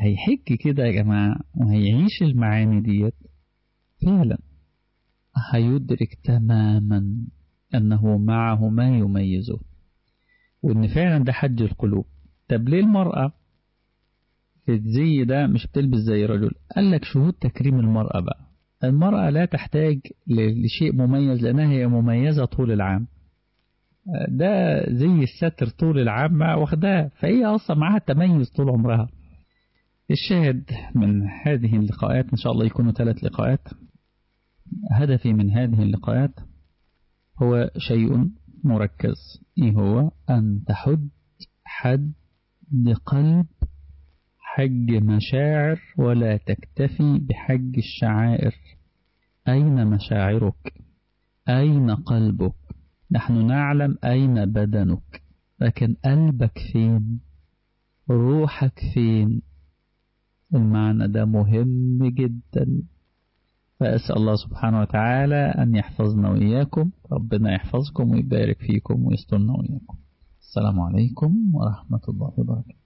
هيحج كده يا جماعة وهيعيش المعاني ديت فعلا هيدرك تماما أنه معه ما يميزه وإن فعلا ده حج القلوب طب ليه المرأة في الزي ده مش بتلبس زي الرجل قال لك شهود تكريم المرأة بقى المرأة لا تحتاج لشيء مميز لأنها هي مميزة طول العام ده زي الستر طول العام واخداه فهي أصلا معاها تميز طول عمرها الشاهد من هذه اللقاءات إن شاء الله يكونوا ثلاث لقاءات هدفي من هذه اللقاءات هو شيء مركز إيه هو أن تحد حد قلب حج مشاعر ولا تكتفي بحج الشعائر أين مشاعرك أين قلبك نحن نعلم أين بدنك لكن قلبك فين روحك فين المعنى ده مهم جدا فأسأل الله سبحانه وتعالى أن يحفظنا وإياكم ربنا يحفظكم ويبارك فيكم ويسترنا وإياكم السلام عليكم ورحمة الله وبركاته